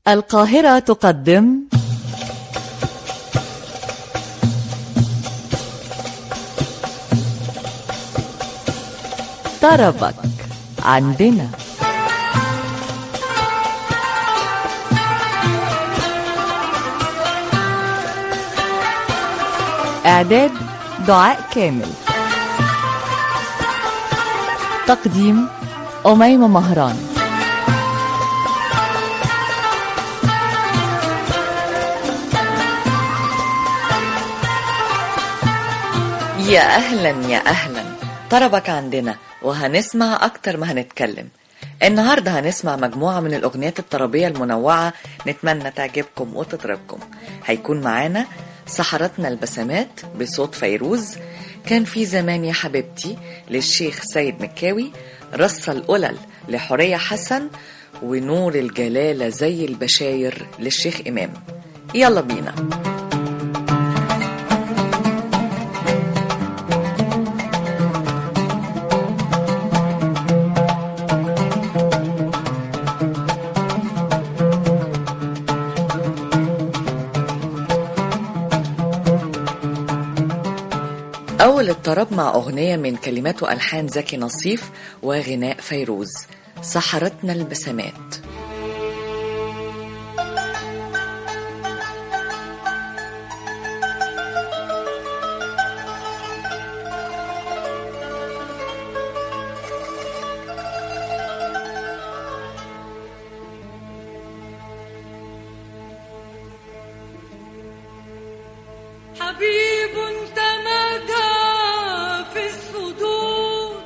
القاهرة تقدم طربك عندنا إعداد دعاء كامل تقديم أميمة مهران يا أهلا يا أهلا طربك عندنا وهنسمع أكتر ما هنتكلم النهاردة هنسمع مجموعة من الأغنيات الطربية المنوعة نتمنى تعجبكم وتطربكم هيكون معانا سحرتنا البسمات بصوت فيروز كان في زمان يا حبيبتي للشيخ سيد مكاوي رص القلل لحورية حسن ونور الجلالة زي البشاير للشيخ إمام يلا بينا أول الطرب مع أغنية من كلمات وألحان زكي نصيف وغناء فيروز سحرتنا البسمات حبيب تمادى في الصدود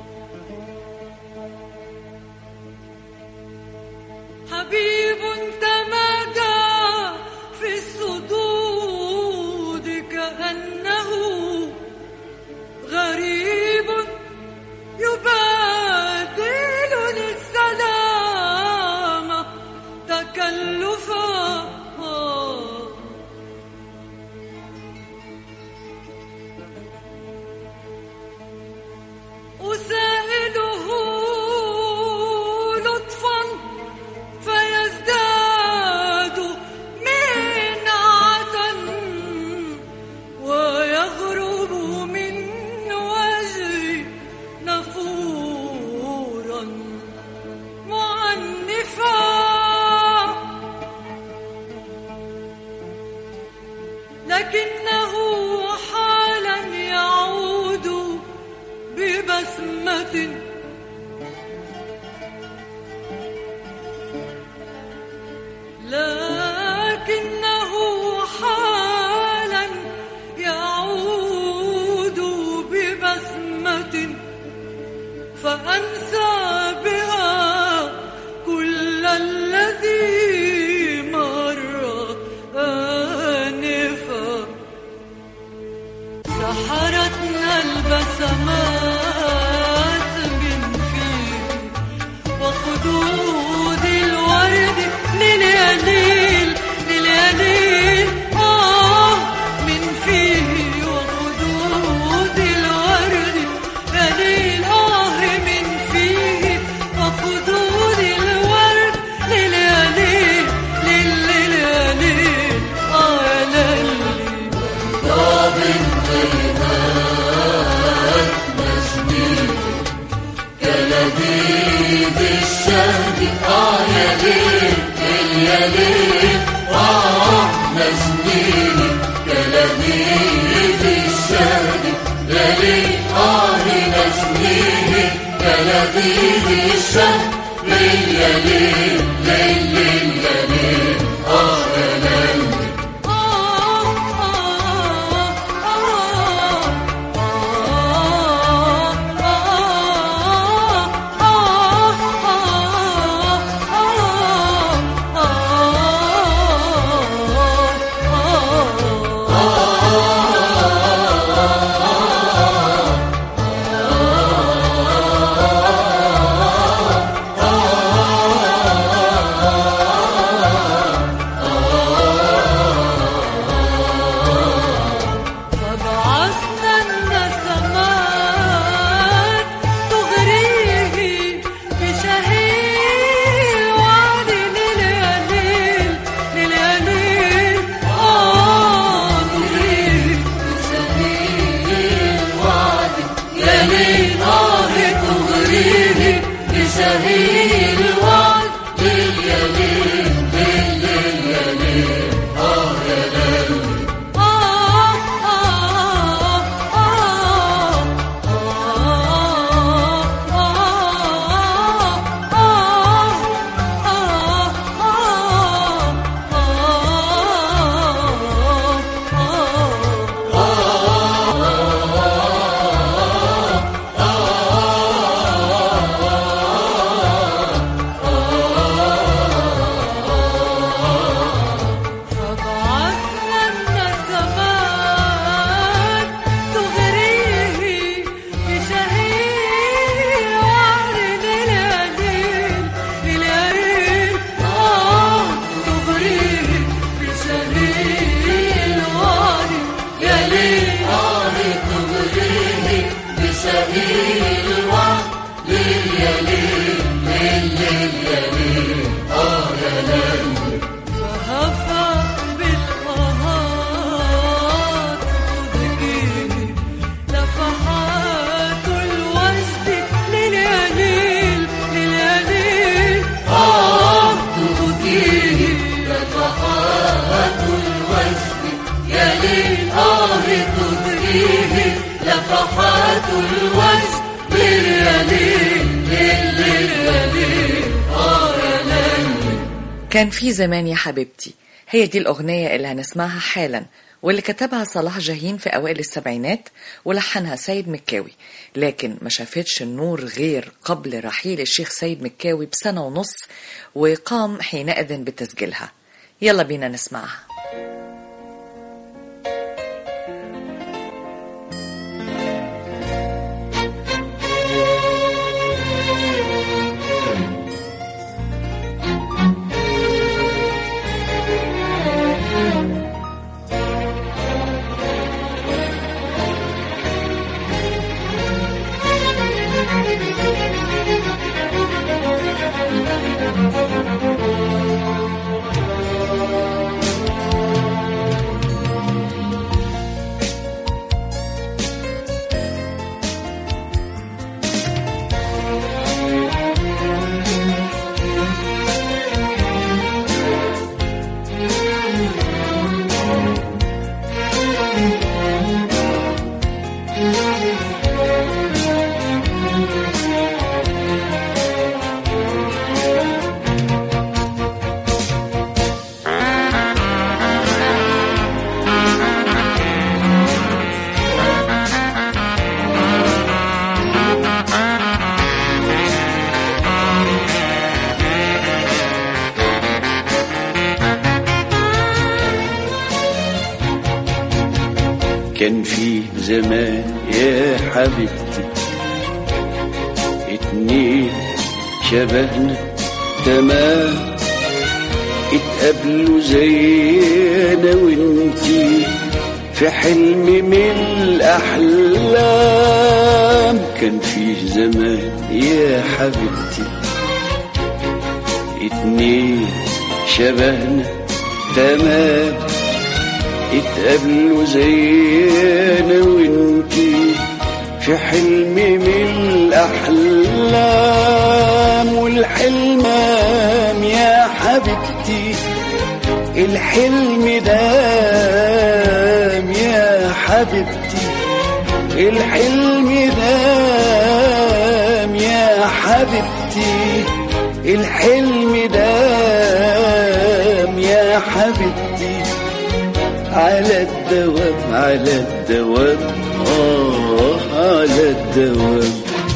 حبيب تمادى في الصدود كأنه غريب يبادلني السلام تكلفا أسائله لطفا فيزداد منعة ويغرب من وجهي نفورا معنفا لكنه حالا يعود ببسمة لكنه حالا يعود ببسمة فأنسى بها كل الذي مر آنفا سحرتنا البسمات من فيه وخدود الورد للياليل للياليل آه من فيه وخدود الورد لليل آه من فيه وخدود الورد للياليل للياليل آه يا للي آه كان في زمان يا حبيبتي هي دي الأغنية اللي هنسمعها حالا واللي كتبها صلاح جاهين في أوائل السبعينات ولحنها سيد مكاوي لكن ما شافتش النور غير قبل رحيل الشيخ سيد مكاوي بسنة ونص وقام حينئذ بتسجيلها يلا بينا نسمعها كان في زمان يا حبيبتي اتنين شبهنا تمام اتقابلوا زي انا وانتي في حلم من الاحلام كان في زمان يا حبيبتي اتنين شبهنا تمام اتقابلوا زي انا وانتي في حلم من الاحلام والحلمام يا حبيبتي الحلم دام يا حبيبتي الحلم دام يا حبيبتي الحلم دام يا حبيبتي على الدوام على الدوام آه على الدوام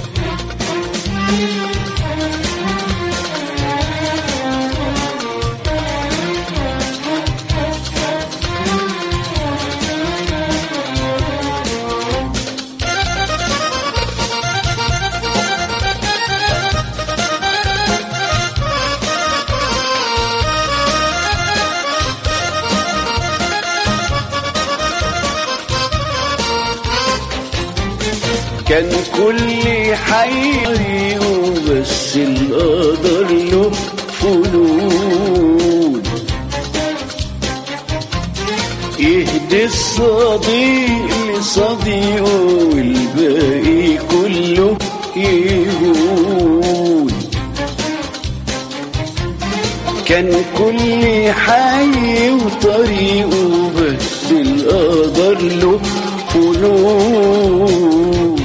كان كل حي وبس القدر له فنون يهدي الصديق لصديقه والباقي كله يهون كان كل حي وطريقه بس القدر له فنون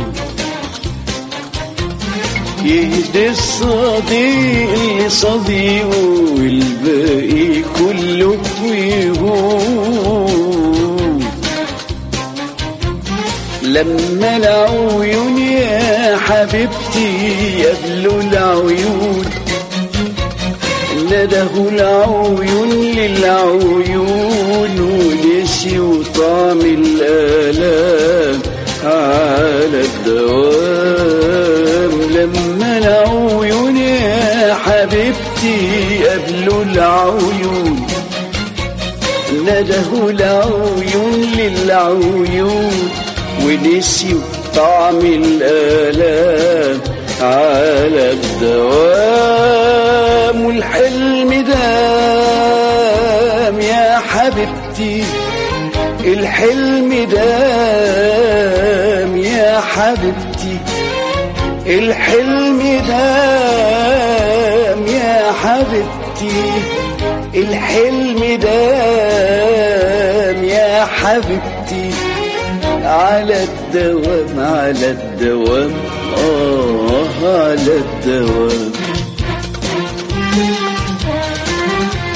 يهدي الصديق لصديقه والباقي كله يهون لما العيون يا حبيبتي يبلوا العيون ندهوا العيون للعيون ونسيوا طعم الآلام على الدوام لما العيون يا حبيبتي قبلوا العيون ندهوا العيون للعيون ونسيوا طعم الآلام على الدوام والحلم دام يا حبيبتي الحلم دام يا حبيبتي الحلم دام يا حبيبتي الحلم دام يا حبيبتي على الدوام على الدوام آه على الدوام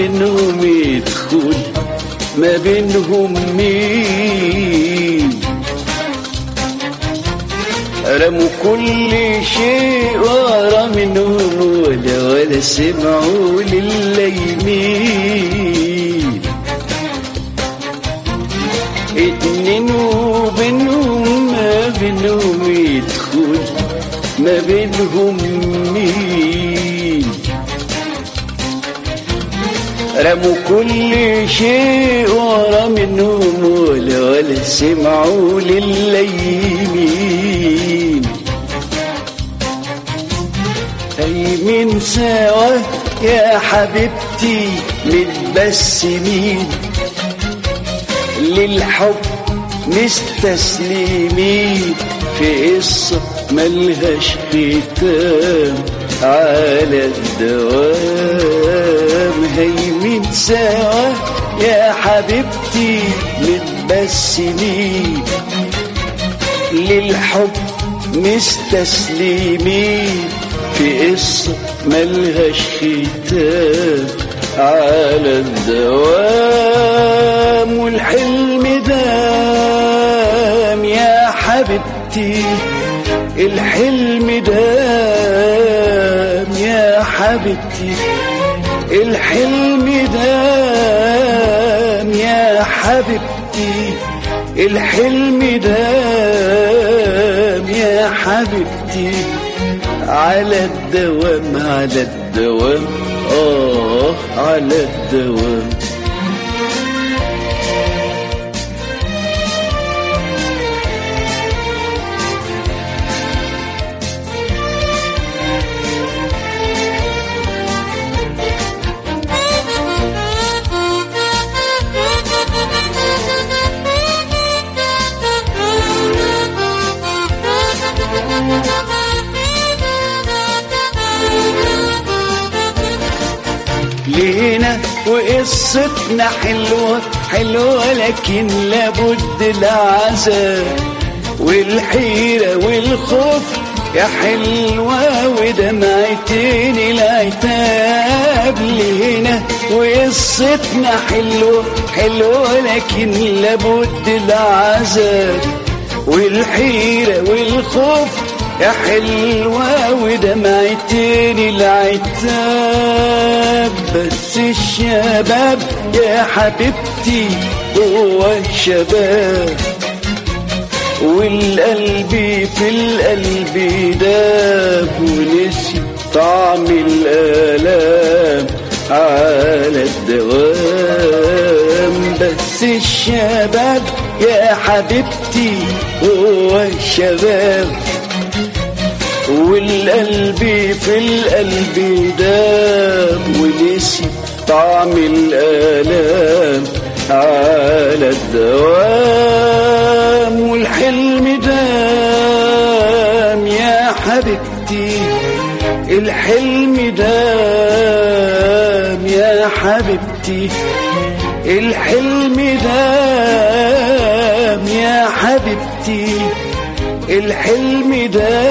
منهم يدخل ما بينهم مين رموا كل شيء ورا منهم ولا ولا سمعوا لليمين اتنين وبينهم ما بينهم يدخل ما بينهم مين رموا كل شيء ورا منهم ولا ولا سمعوا لليمين قايمين سوا يا حبيبتي متبسمين للحب مستسلمين في قصة ملهاش ختام على الدوام هيمين سوا يا حبيبتي متبسمين للحب مستسلمين في قصة ملهاش ختام على الدوام والحلم دام يا حبيبتي الحلم دام يا حبيبتي الحلم دام يا حبيبتي الحلم دام يا حبيبتي على الدوام على الدوام آه على الدوام لينا وقصتنا حلوة حلوة لكن لابد العذاب والحيرة والخوف يا حلوة ودمعتين العتاب لينا وقصتنا حلوة حلوة لكن لابد العذاب والحيرة والخوف يا حلوة ودمعتين العتاب بس الشباب يا حبيبتي هو الشباب والقلب في القلب داب ونسي طعم الآلام على الدوام بس الشباب يا حبيبتي هو الشباب والقلب في القلب داب ونسي طعم الآلام على الدوام والحلم دام يا حبيبتي الحلم دام يا حبيبتي الحلم دام يا حبيبتي الحلم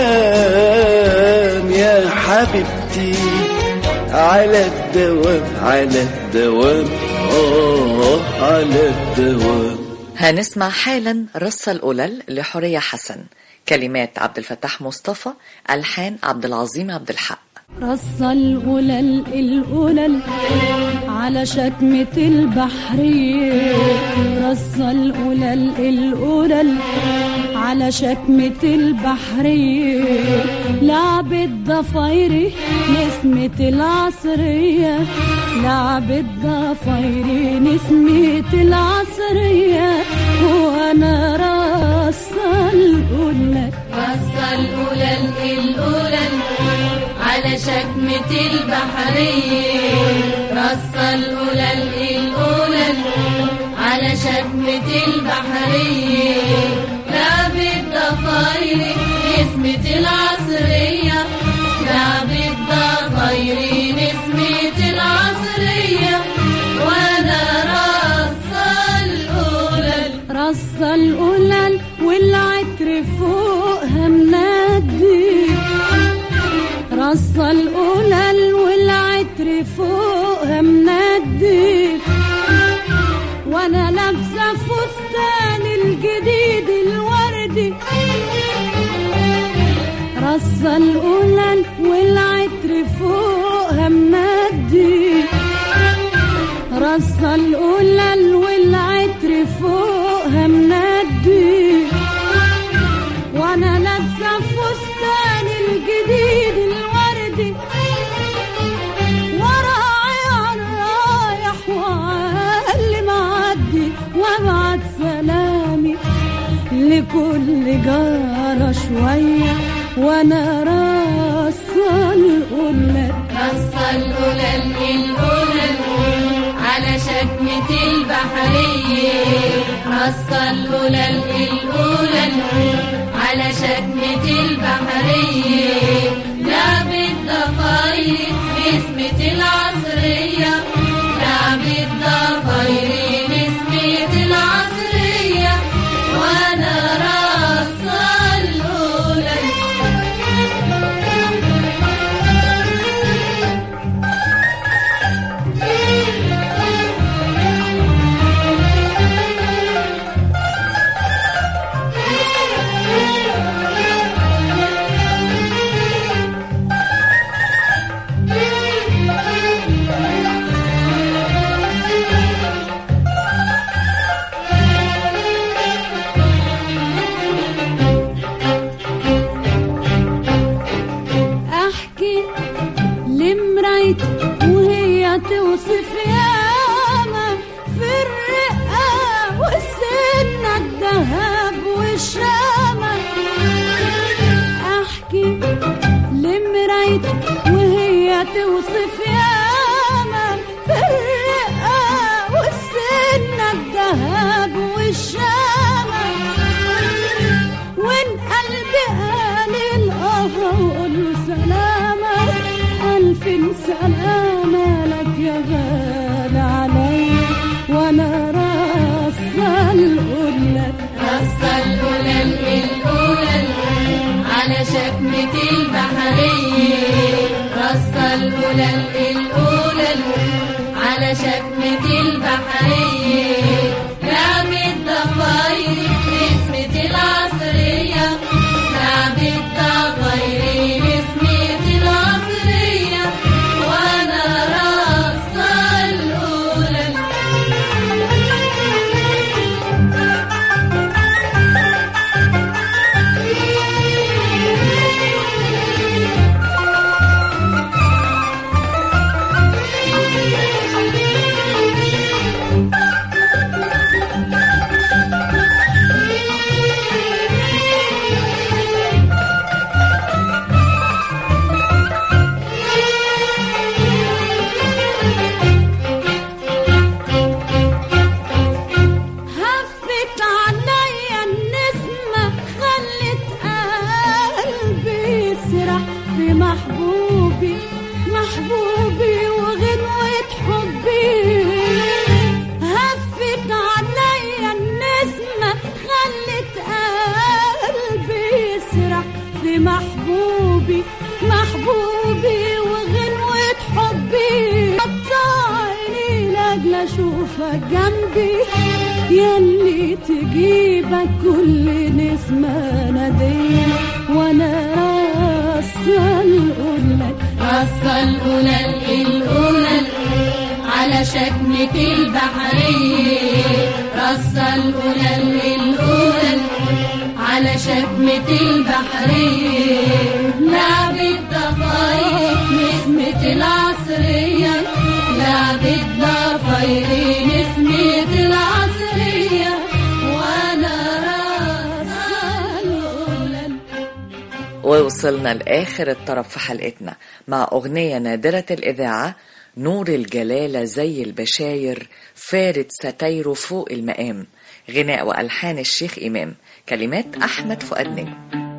دام يا حبيبتي على الدوام على الدوام آه على الدوام هنسمع حالا رصة القلل لحورية حسن كلمات عبد الفتاح مصطفى ألحان عبد العظيم عبد الحق رص القلل القلل على شتمة البحرية رص القلل القلل على شتمة البحرية لعب الضفايري نسمة العصرية لعب الضفايري نسمة العصرية وانا رص القلل رص القلل القلل على شكمة البحرية رص القلل القلل على شكمة البحرية لعب الضفاير نسمة العصرية لعب الضفاير نسمة العصرية وانا رص القلل رص القلل والعطر فوقها منادي رص القلل والعطر فوقها منادي رصة القلل والعطر فوقها مدي رصة القلل والعطر فوقها مندي وانا لابسه فستان الجديد الوردي وراعي رايح وعلي معدي وابعت سلامي لكل جارة شوية وانا راسة القلة رصة القلل القلل على شكمة البحرية رصة القلل القلل على شكمة البحرية لعبة ضفاير باسمة العصرية لعبة ضفاير باسمة العصرية وانا رصة القلل احكي لمرايتي وهي توصف ياما في الرقة والسنة الذهب والشامة احكي لمرايتي وهي توصف ياما في الرقة والسنة الذهب والشامة وان قلبي قال الاه وقول له سلامة ألف سلامة لك يا غالي عليا وأنا راسة القلة رصة القلل القلل على شكمة البحرية رصة القلل القلل على شكمة البحرية لعبة ضفاير باسمة العصرية لعبة ضفاير باسمة العصرية وانا رصة القلل هفت عليا النسمة خلت قلبي يسرح بمحبوبي محبوبي وغنوة حبي هفت عليا النسمة خلت قلبي يسرح بمحبوبي محبوبي وغنوة حبي قطع عيني لاجل اشوفك جنبي ياللي تجيبك كل نسمة نادية وانا راسة القلة رصة القلل القلل على شكمة البحرية رصة القلل القلل على شكمة البحرية لعبة ضفاير نسمة العصرية لعبة ضفاير نسمة العصرية وانا راسة القلل ووصلنا لآخر الطرف في حلقتنا مع أغنية نادرة الإذاعة نور الجلالة زي البشاير فارد ستايره فوق المقام غناء وألحان الشيخ إمام كلمات أحمد فؤاد نجم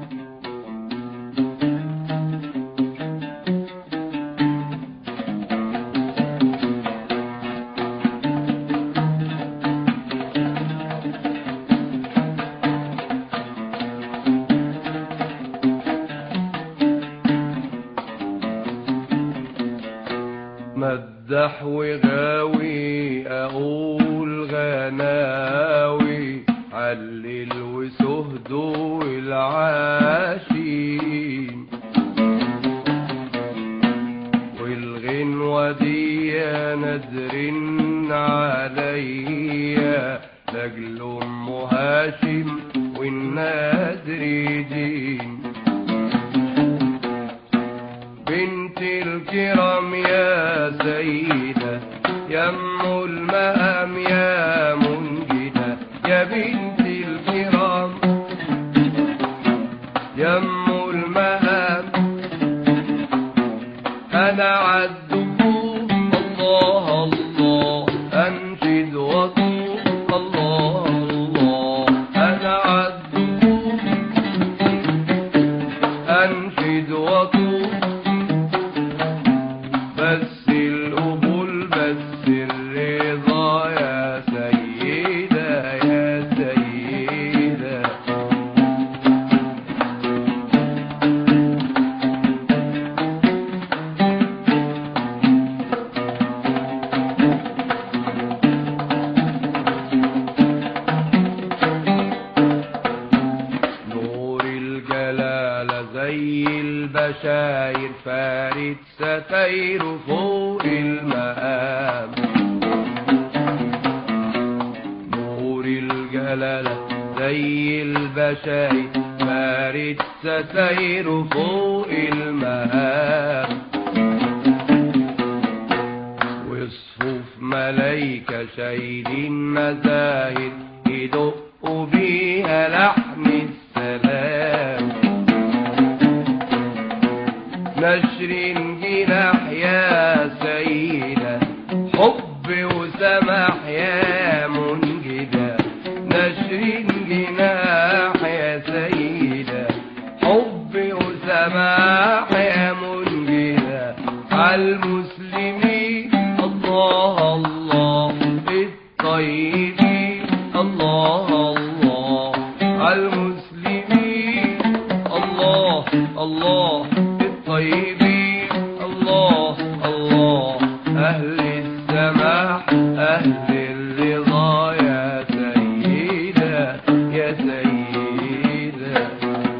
مدح وغاوي اقول غناوي علل وسهد والعاشين عليا لاجل ام هاشم والنادر دين بنت الكرام يا سيدة يا ام المقام يا منجدة يا بنت الكرام يا ام المقام انا عالدفوف الله الله انشد واطوف الله الله انا عالدفوف انشد واطوف بس القبول بس الرضا يا سيدة يا سيدة نور الجلالة زي البشاير فارد ستاير فوق المقام نور الجلالة زي البشاير فارد ستاير فوق المقام وصفوف ملايكة شايلين مزاهد يدقوا بيها لحن السلام نشر جناح يا سيدة حب وسماح يا منجدة نشر جناح يا سيدة حب وسماح يا منجدة عالمسلمين الله الله الطيبين الله الله عالمسلمين الله الله الطيبين الله الله أهل السماح أهل الرضا يا سيدة يا سيدة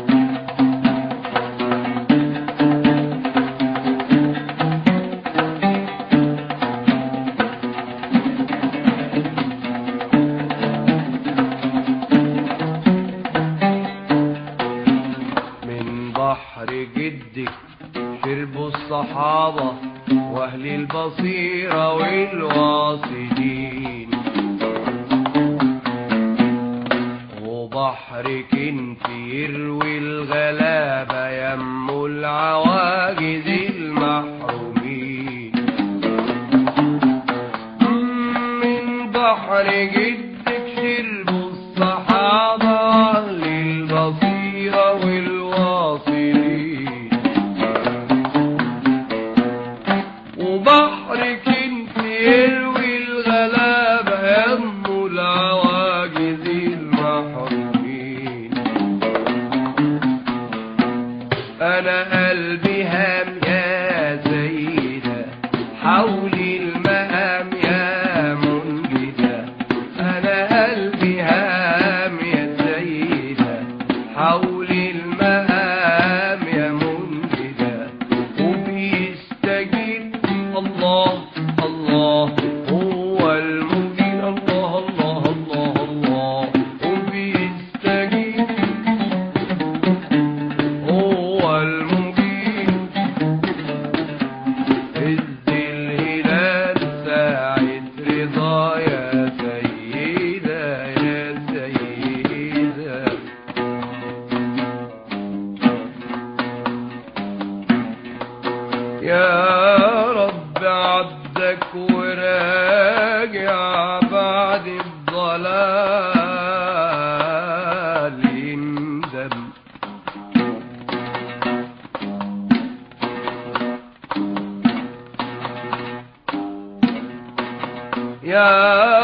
من بحر جدك شربوا الصحابة وأهل البصيرة والواصلين وبحرك انت يروي الغلابة يم العواجز المحرومين من بحر جدك شربوا الصحابة أهل البصيرة والواصلين وبحرك انت يروي الغلابة يم العواجز المحرومين انا قلبي هام يا سيدة حولي المهام يا منجدة انا قلبي هام يا سيدة حولي المهام يا منجدة وبيستجيب الله الله هو المجيب الله الله الله الله وبيستجيب هو المجيب عز الهلال ساعة رضا يا سيدة يا سيدة يا رب عبدك وراجع بعد الضلال يندم يا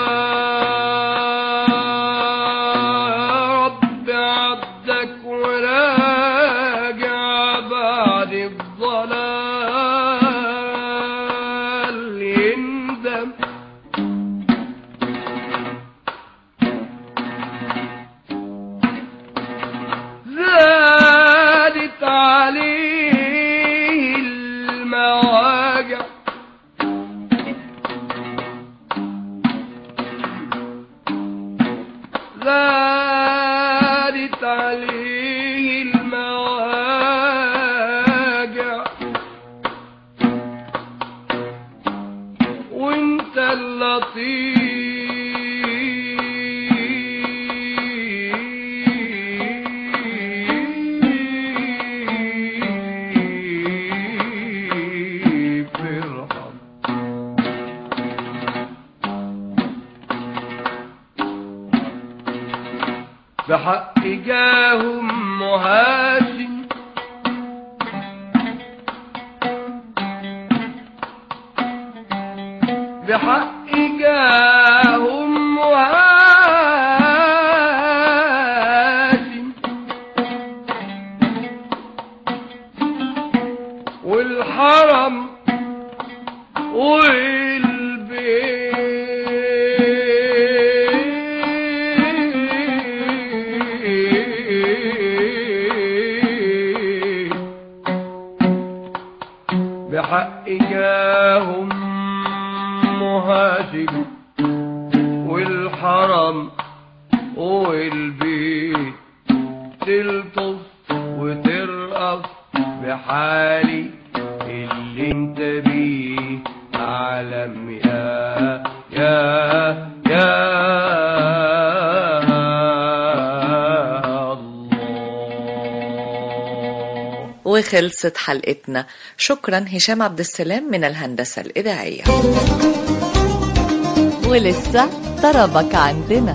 رب عبدك وراجع بعد الضلال يندم زادت عليه المواجع وانت اللطيف ارحم بحق جاهم مهاشم بحق جاهم مهاشم والحرم والبيت بحق جاهم مهاجم والحرم والبيت تلطف وترقص بحالي اللي انت بيه عالم يا يا يا الله وخلصت حلقتنا شكرا هشام عبد السلام من الهندسة الإذاعية ولسه طربك عندنا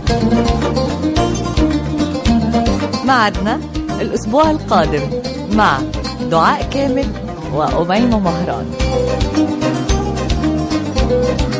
معدنا الأسبوع القادم مع دعاء كامل وأميمة مهران